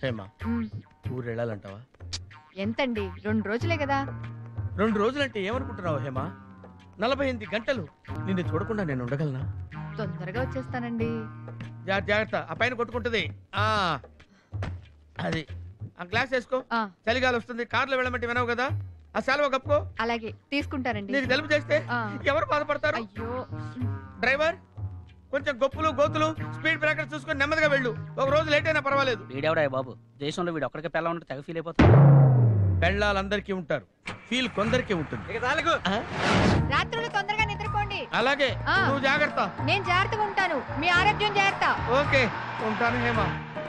హేమా మ్, ఊరు వెళ్ళాలంటావా ఎంతండి రెండు రోజులే కదా రెండు రోజులంటే ఏమనుకుంటున్నావు హేమా నలభై ఎనిమిది గంటలు నిన్ను చూడకుండా నేను ఉండగలనా తొందరగా వచ్చేస్తానండి జాగ్రత్త జాగ్రత్త ఆ పైన కొట్టుకుంటుంది ఆ అది ఆ గ్లాస్ వేసుకో ఆ, చలిగాలి వస్తుంది కార్లో వెళ్ళమంటే వినవు కదా ఆ సెలవు కప్పుకో అలాగే తీసుకుంటానండి నీకు తెలుపు చేస్తే ఆ, ఎవరు బాధపడతారు అయ్యో డ్రైవర్ కొంచెం గొప్పులు గోతులు స్పీడ్ బ్రేకర్ చూసుకొని నెమ్మదిగా వెళ్ళు ఒక రోజు లేట్ అయినా పర్వాలేదు వీడెవడా బాబు దేశంలో వీడు ఒక్కడికే పిల్ల ఉంటే తెగ ఫీల్ అయిపోతాడు పెళ్ళాలందరికీ ఉంటారు ఫీల్ కొందరికీ ఉంటుంది ఆ? రాత్రులు తొందరగా నిద్రపోండి అలాగే ఆ. నువ్వు జాగ్రత్త నేను జాగ్రత్తగా ఉంటాను మీ ఆరోగ్యం జాగ్రత్త ఓకే ఉంటాను హేమా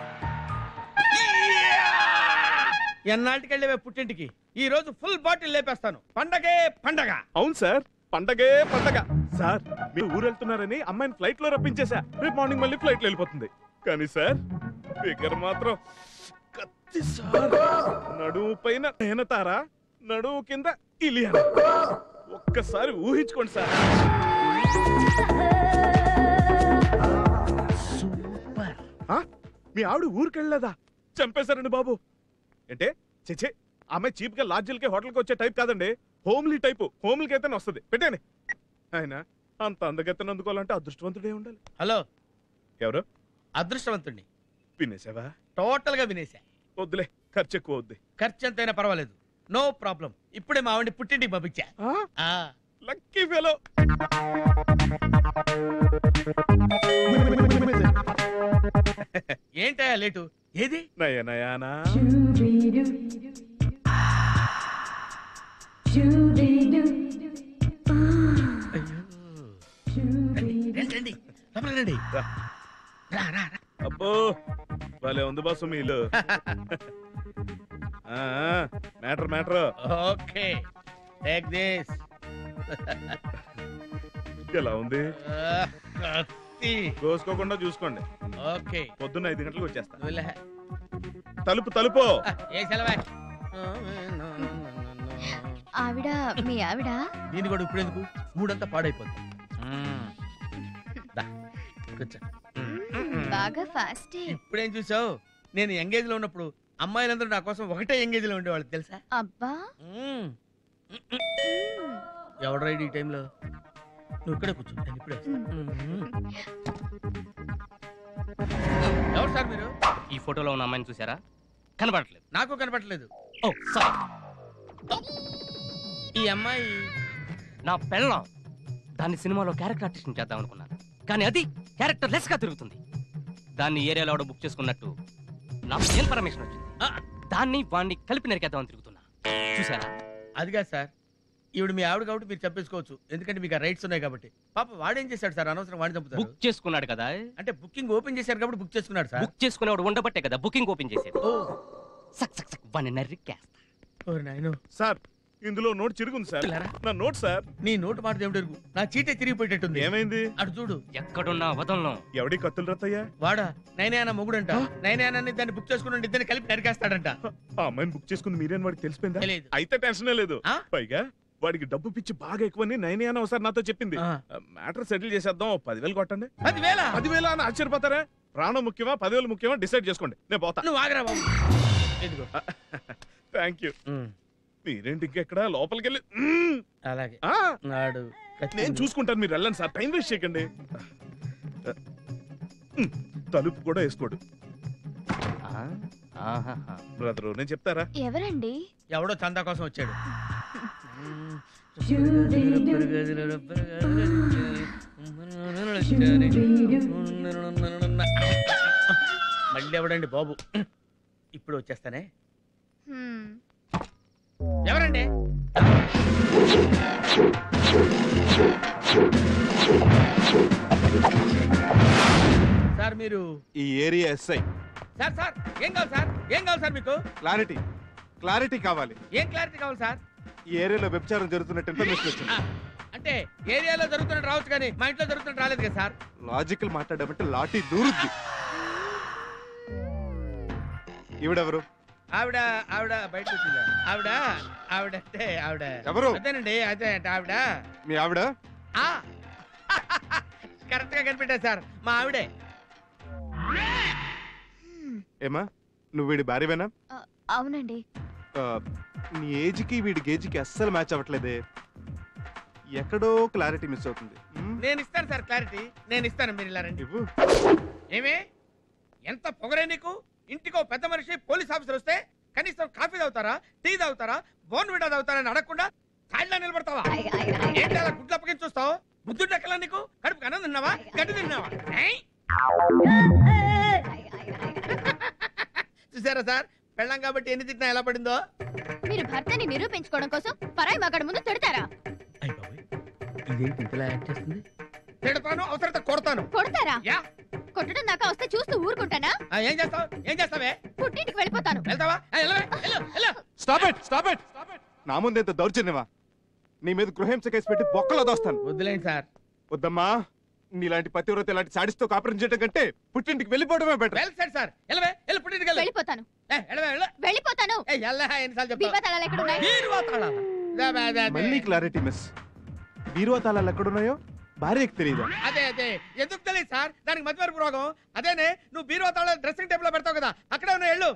ఎన్నాళ్ళకి వెళ్ళేవే పుట్టింటికి ఈ రోజు ఫుల్ బాటిల్ లేపేస్తాను పండగే పండగ అవును సార్ పండగే పండగ సార్ మీరు ఊరు వెళ్తున్నారని అమ్మాయిని ఫ్లైట్ లో రప్పించేశా రేపు మార్నింగ్ మళ్ళీ ఫ్లైట్ లో వెళ్ళిపోతుంది కానీ సార్ ఫిగర్ మాత్రం కత్తి సార్ నడుము పైన నేనతారా నడుము కింద ఇలియన ఒక్కసారి ఊహించుకోండి సార్ సూపర్ ఆ? మీ ఆవిడ ఊరికెళ్ళలేదా చంపేశారండి బాబు అంటే చెచ్చే ఆమె చీప్ గా లాడ్జిలకి హోటల్కి వచ్చే టైప్ కాదండి హోమ్లీ టైపు హోమ్లీకి అయితేనే వస్తుంది పెట్టండి ఆయన అంత అందగత్తెను అందుకోవాలంటే అదృష్టవంతుడే ఉండాలి హలో ఎవరు అదృష్టవంతుణ్ణి వినేసావా టోటల్ గా వినేసా వద్దులే ఖర్చు ఎక్కువ వద్దు ఖర్చు ఎంతైనా పర్వాలేదు నో ప్రాబ్లం ఇప్పుడే మా ఆవిడ పుట్టింటికి పంపించా ఆ, లక్కీ ఫెలో ఏంటయ్యా లేటు ఏది నయనయానా రండి, రండి, రండి. లోపలికి రండి రా. రా, రా, రా. అబ్బో భలే ఉంది బాసు మీలు matter matter okay take this ఎలా ఉంది కత్తి కోసుకోకుండా చూసుకోండి ఓకే పొద్దున్న ఐదు గంటలకు వచ్చేస్తా నువ్వులే. తలుపు తలుపు ఆ, ఏ సెలవా ఆవిడ మీ ఆవిడ దీని కూడా ఇప్పుడు ఎందుకు మూడంతా పాడైపోతుంది దా, కూర్చో బాగా ఫాస్టే ఇప్పుడేం చూసావు నేను ఎంగేజ్ లో ఉన్నప్పుడు అమ్మాయిలందరూ నా కోసం ఒకటే ఎంగేజ్ లో ఉండేవాళ్ళు తెలుసా అబ్బా మ్మ్. ఎవడ్రా ఈ టైంలో నువ్వు ఇక్కడే కూర్చో నేను ఇప్పుడే వస్తా. మ్మ్. ఎవరు సార్ మీరు ఈ ఫోటోలో ఉన్న అమ్మాయిని చూసారా కనబడట్లేదు నాకు కనపట్లేదు ఓ సారీ ఈ అమ్మాయి నా పెళ్ళం దాన్ని సినిమాలో క్యారెక్టర్ ఆర్టిస్ట్ చేద్దాం అనుకున్నాను కానీ అది క్యారెక్టర్ లెస్ గా తిరుగుతుంది దాన్ని ఏరియాలో ఎవడో బుక్ చేసుకున్నట్టు నాకు ఇన్ఫర్మేషన్ వచ్చింది ఆ, దాన్ని వాడిని కలిపి నరికేద్దామని తిరుగుతున్నా చూసారా అది కాదు సార్ ఈవిడ మీ ఆవిడ కాబట్టి మీరు చెప్పేసుకోవచ్చు ఎందుకంటే మీకు రైట్స్ ఉన్నాయి కాబట్టి పాప వాడేం చేశాడు సార్ అనవసరం వాడిని చంపుతారు బుక్ చేసుకున్నాడు కదా అంటే బుకింగ్ ఓపెన్ చేశారు కాబట్టి బుక్ చేసుకున్నాడు సార్ బుక్ చేసుకునేవాడు ఉండబట్టే కదా బుకింగ్ ఓపెన్ చేసేది ఓ సక్ సక్ సక్ వాడిని నరికేస్తా ఓరి నాయనో సార్ ఇందులో నోట్ చిరుగుంది సార్ పిల్లరా, నా నోట్ సార్ నీ నోటు మాట దేవుడు ఎరుగు నా చీటే తిరిగిపోయేటట్టుంది ఏమైంది అటు చూడు ఎక్కడున్నా వదలను ఎవడి కత్తులు రత్తయ్యా వాడా నైనే అన్న మొగుడంట నైనే అన్న దాన్ని బుక్ చేసుకుని ఇద్దరిని కలిపి నరికేస్తాడంట ఆ అమ్మాయిని బుక్ చేసుకుని మీరేం వాడికి తెలిసిపోయిందా తెలియదు అయితే టెన్షనే లేదు ఆ? పైగా వాడికి డబ్బు పిచ్చి బాగా ఎక్కువని నైన్ అని ఒకసారి నాతో చెప్పింది ఆ, మ్యాటర్ సెటిల్ చేసేద్దాం ఓ పదివేలు కొట్టండి పదివేల పదివేల అని ఆశ్చర్యపోతారా ప్రాణం ముఖ్యమా పదివేలు ముఖ్యమా డిసైడ్ చేసుకోండి నేను పోతా నువ్వు ఆగరా బాబు ఎదుగో థ్యాంక్ యూ ఉమ్, మీరేంటి ఇంకెక్కడ లోపలికి వెళ్ళి మ్మ్. అలాగే ఆ, నాడు కత్తి నేను ఉంది. చూసుకుంటాను మీరు వెళ్ళండి సార్ టైం వేస్ట్ చేయకండి మ్మ్. తలుపు కూడా వేసుకోడు ఆ? ఆహాహా. బ్రదరు నేను చెప్తారా ఎవరండి ఎవడో చందా కోసం వచ్చాడు మళ్ళీ ఎవడండి బాబు ఇప్పుడు వచ్చేస్తానే హ్మ్. ఎవరండి సార్ మీరు ఈ ఏరియా ఎస్ఐ సార్ సార్ ఏం కావాలి సార్ ఏం కావాలి సార్ మీకు క్లారిటీ క్లారిటీ కావాలి ఏం క్లారిటీ కావాలి సార్ ఈ ఏరియాలో వ్యభిచారం జరుగుతున్నట్టు ఇన్ఫర్మేషన్ వచ్చింది ఆ, అంటే ఏరియాలో జరుగుతున్నట్టు రావచ్చు కానీ మా ఇంట్లో జరుగుతున్నట్టు రాలేదు కదా సార్ లాజికల్ మాట్లాడమంటే లాఠీ దూరుద్ది ఈవిడెవరు ఆవిడ ఆవిడ బయటకు వచ్చిందా ఆవిడ ఆవిడ అంటే ఆవిడ ఎవరు? అదేనండి అదే అంటే ఆవిడ మీ ఆవిడ ఆ కరెక్ట్ గా కనిపెట్టా సార్ మా ఆవిడే ఏమా నువ్వు వీడి భార్యవేనా అవునండి ఆ, నీ ఏజ్కి వీడి గేజ్కి అస్సలు మ్యాచ్ అవ్వట్లేదే ఎక్కడో క్లారిటీ మిస్ అవుతుంది మ్, నేను ఇస్తాను సార్ క్లారిటీ నేను ఇస్తాను మీరు ఇలా రండి ఇవ్వు ఏమే ఎంత పొగరే నీకు ఇంటికో పెద్ద మనిషి పోలీస్ ఆఫీసర్ వస్తే కనీసం కాఫీ తాగుతారా టీ తాగుతారా బోన్ విడా తాగుతారా అని అడగకుండా సాయిల్లో నిలబడతావా ఏంటి అలా గుడ్లు అప్పగించి చూస్తావు బుద్ధుడు ఎక్కలా నీకు కడుపు అన్నం తిన్నావా గడ్డి తిన్నావా ఏయ్? చూసారా సార్ పెళ్ళం కాబట్టి ఎన్ని తిట్టినా ఎలా పడిందో మీరు భర్తని నిరూపించుకోవడం కోసం పరాయి మగాడి ముందు తిడతారా ఇదేంటి ఇంతలా యాక్ట్ చేస్తుంది తిడతాను అవసరత కొడతాను కొడతారా యా కొట్టడం దాకా వస్తే చూస్తూ ఊరుకుంటానా ఆ, ఏం చేస్తావు ఏం చేస్తావే పుట్టింటికి వెళ్ళిపోతాను వెళ్తావా ఆ, వెళ్ళవే, వెళ్ళు, వెళ్ళు. స్టాప్ ఇట్ స్టాప్ ఇట్ నా ముందు ఎంత దౌర్జన్యమా నీ మీద గృహింస కేసు పెట్టి బొక్కలో దోస్తాను వద్దులేండి సార్ వద్దమ్మా నీలాంటి పతివ్రత ఇలాంటి సాడిస్తో కాపురం చేయడం కంటే పుట్టింటికి వెళ్ళిపోవడమే బెటర్ వెల్ సెట్ సార్ వెళ్ళవే వెళ్ళి పుట్టింటికి వెళ్ళు వెళ్ళిపోతాను ఏ, వెళ్ళవే వెళ్ళు వెళ్ళిపోతాను ఏ, ఎల్లే, ఎన్నిసార్లు చెప్తావు బీమా తలాలు ఎక్కడ ఉన్నాయి బీరువా తాళాలా? దా, బా, దా, దా. మళ్ళీ క్లారిటీ మిస్ బీరువా తాళాలు ఎక్కడున్నాయో భార్యకి తెలియదా అదే అదే ఎందుకు తెలియదు సార్ దానికి మధ్యవరపు రోగం అదేనే నువ్వు బీరువా తాళాలు డ్రెస్సింగ్ టేబుల్ లో పెడతావు కదా అక్కడే ఉన్నాయి వెళ్ళు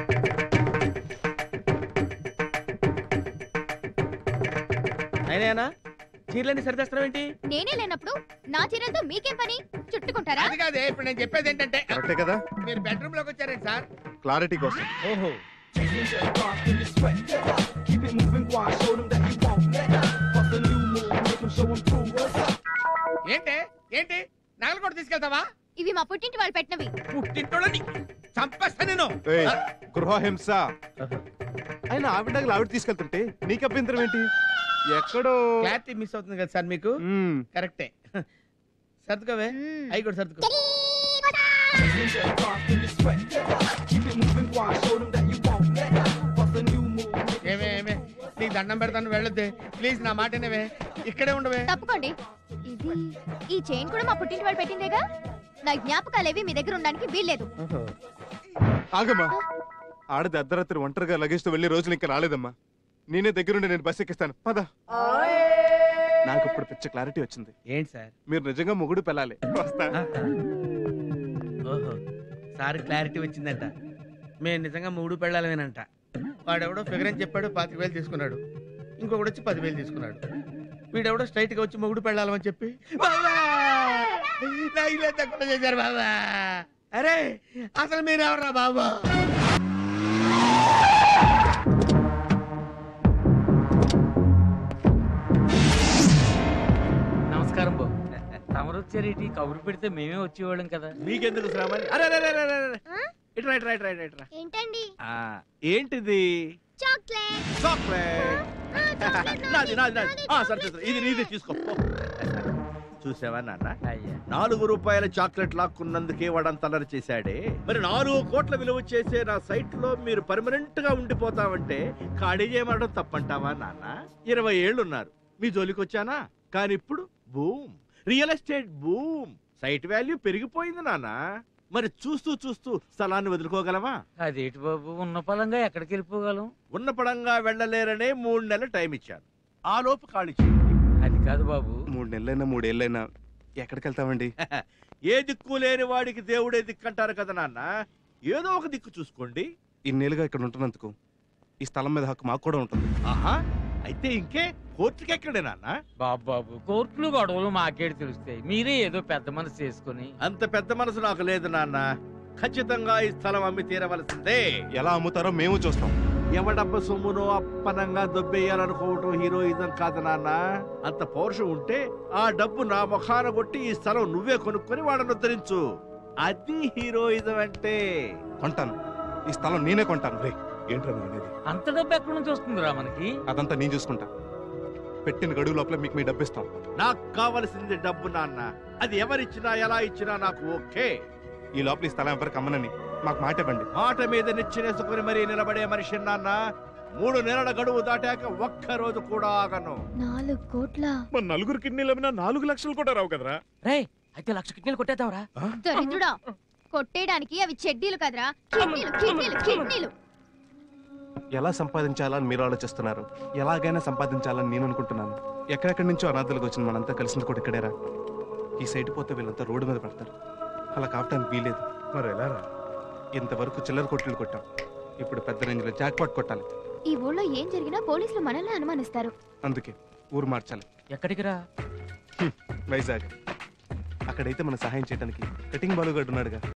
అయినా చీరలన్నీ సరిదేస్తావు ఏంటి నేనే లేనప్పుడు నా చీరలతో మీకేం పని చుట్టుకుంటారా అది కాదే ఇప్పుడు నేను చెప్పేది ఏంటంటే కరెక్టే కదా మీరు బెడ్రూమ్ లోకి వచ్చారండి సార్ క్లారిటీ కోసం ఓహో ఏంటి ఏంటి నగలు కూడా తీసుకెళ్తావా ఇవి మా పుట్టింటి వాళ్ళు పెట్టినవి పుట్టింటోళ్ళని చంపేస్తా నేను ఏయ్, గృహహింస ఆయన ఆవిడ ఆవిడ తీసుకెళ్తుంటే నీకు అభ్యంతరం ఏంటి ఎక్కడో క్లారిటీ మిస్ అవుతుంది కదా సార్ మీకు మ్మ్. కరెక్టే సర్దుకోవే మ్మ్. అవి కూడా సర్దుకో ఏమే ఏమే నీకు దండం పెడతాను వెళ్ళొద్దే ప్లీజ్ నా మాట వినవే ఇక్కడే ఉండవే తప్పుకోండి ఇది ఈ చైన్ కూడా మా పుట్టింటి వాళ్ళు పెట్టిందేగా నా జ్ఞాపకాలేవి మీ దగ్గర ఉండడానికి వీల్లేదు ఆగమ్మా ఆడది అర్ధరాత్రి ఒంటరిగా లగేజ్తో వెళ్ళే రోజులు ఇంకా రాలేదమ్మా నేనే దగ్గరుండి నేను బస్ ఎక్కిస్తాను పద నాకు ఇప్పుడు పిచ్చ క్లారిటీ వచ్చింది ఏంటి సార్ మీరు నిజంగా మొగుడు పెళ్ళాలి వస్తా ఓహో సార్ క్లారిటీ వచ్చిందంట మేము నిజంగా మూడు పెళ్ళాలమేనంట వాడెవడో ఫిగర్ అని చెప్పాడు పాతిక వేలు తీసుకున్నాడు ఇంకొకడు వచ్చి పదివేలు తీసుకున్నాడు వీడెవడో స్ట్రైట్ గా వచ్చి మొగుడు పెళ్ళాలని చెప్పి బాబా! నా ఇల్లే తక్కువ చేశారు బాబా అరే అసలు మీరెవరా బాబా నమస్కారం బాబు తమరు వచ్చారేటి కబురు పెడితే మేమే వచ్చేవాళ్ళం కదా మీకెందుకు శ్రమ అరే అరే, అరే, అరే, అరే. ఇట్రా ఇట్రా ఇట్రా ఇట్రా, ఇట్రా ఏంటండి ఆ, ఏంటిది చాక్లెట్ చాక్లెట్ నాది నాది నాది ఆ, సరే సరే, సరే ఇది నీది తీసుకో పో. చూసావా నాన్న అయ్యా నాలుగు రూపాయల చాక్లెట్ లాక్కున్నందుకే వాడంత అల్లరి చేశాడే మరి నాలుగు కోట్ల విలువ చేసే నా సైట్ లో మీరు పర్మనెంట్ గా ఉండిపోతామంటే ఖాళీ చేయమనడం తప్పంటావా నాన్న ఇరవై ఏళ్ళున్నారు మీ జోలికి వచ్చానా కానీ ఇప్పుడు boom real estate boom site value పెరిగిపోయింది నాన్న మరి చూస్తూ చూస్తూ స్థలాన్ని వదులుకోగలవా అదేటి బాబు ఉన్న పలంగా ఎక్కడికి వెళ్ళిపోగలం ఉన్న పడంగా వెళ్ళలేరనే మూడు నెలలు టైం ఇచ్చాను ఆ లోపు ఖాళీ చేయండి అది కాదు బాబు మూడు నెలలైనా మూడేళ్ళైనా ఎక్కడికి వెళ్తామండి ఏ దిక్కు లేని వాడికి దేవుడే దిక్కంటారు కదా నాన్న ఏదో ఒక దిక్కు చూసుకోండి ఇన్నేళ్ళుగా ఇక్కడ ఉంటున్నందుకు ఈ స్థలం మీద హక్కు మాకు కూడా ఉంటుంది ఆహా అయితే ఇంకే కోర్టుకి ఎక్కడే నాన్న బాబు బాబు కోర్టులు గొడవలు మాకేడు తెలుస్తాయి మీరే ఏదో పెద్ద మనసు చేసుకుని అంత పెద్ద మనసు నాకు లేదు నాన్న ఖచ్చితంగా ఈ స్థలం అమ్మి తీరవలసిందే ఎలా అమ్ముతారో మేము చూస్తాం ఎవడబ్బ సొమ్మును అప్పనంగా దొబ్బేయాలనుకోవటం హీరోయిజం కాదు నాన్న అంత పౌరుషం ఉంటే ఆ డబ్బు నా ముఖాన కొట్టి ఈ స్థలం నువ్వే కొనుక్కొని వాడను ఉద్ధరించు అది హీరోయిజం అంటే కొంటాను ఈ స్థలం నేనే కొంటాను రే ఏంట్రా నువ్వు అనేది అంత డబ్బు ఎక్కడి నుంచి వస్తుందిరా మనకి అదంతా నేను చూసుకుంటా పెట్టిన గడువు లోపల మీకు మీ డబ్బు ఇస్తాం నాకు కావలసింది డబ్బు నాన్న అది ఎవరిచ్చినా ఎలా ఇచ్చినా నాకు ఓకే ఈ లోపల ఈ స్థలం ఎవరికి అమ్మనని మాకు మాట ఇవ్వండి మాట మీద నిచ్చినేసుకుని మరీ నిలబడే మనిషి నాన్న మూడు నెలల గడువు దాటాక ఒక్క రోజు కూడా ఆగను నాలుగు కోట్ల మన నలుగురు కిడ్నీలు అమ్మినా నాలుగు లక్షలు కూడా రావు కదరా రే అయితే లక్ష కిడ్నీలు కొట్టేద్దాంరా దరిద్రుడా కొట్టేయడానికి అవి చెడ్డీలు కదరా కిడ్నీలు కిడ్నీలు కిడ్నీలు ఎలా సంపాదించాలని మీరు ఆలోచిస్తున్నారు ఎలాగైనా సంపాదించాలని నేను అనుకుంటున్నాను ఎక్కడెక్కడి నుంచో అనాథులకు వచ్చిన మనంతా కలిసింది కూడా ఇక్కడేరా ఈ సైట్ పోతే వీళ్ళంతా రోడ్డు మీద పడతారు అలా కావటానికి వీలేదు మరి ఎలా రా ఇంతవరకు చిల్లర కొట్లు కొట్టాం ఇప్పుడు పెద్ద రేంజ్లో జాక్పాట్ కొట్టాలి ఈ ఊళ్ళో ఏం జరిగినా పోలీసులు మనల్ని అనుమానిస్తారు అందుకే ఊరు మార్చాలి ఎక్కడికి రా వైజాగ్ అక్కడైతే మన సహాయం చేయడానికి కటింగ్ బాలుగాడు ఉన్నాడుగా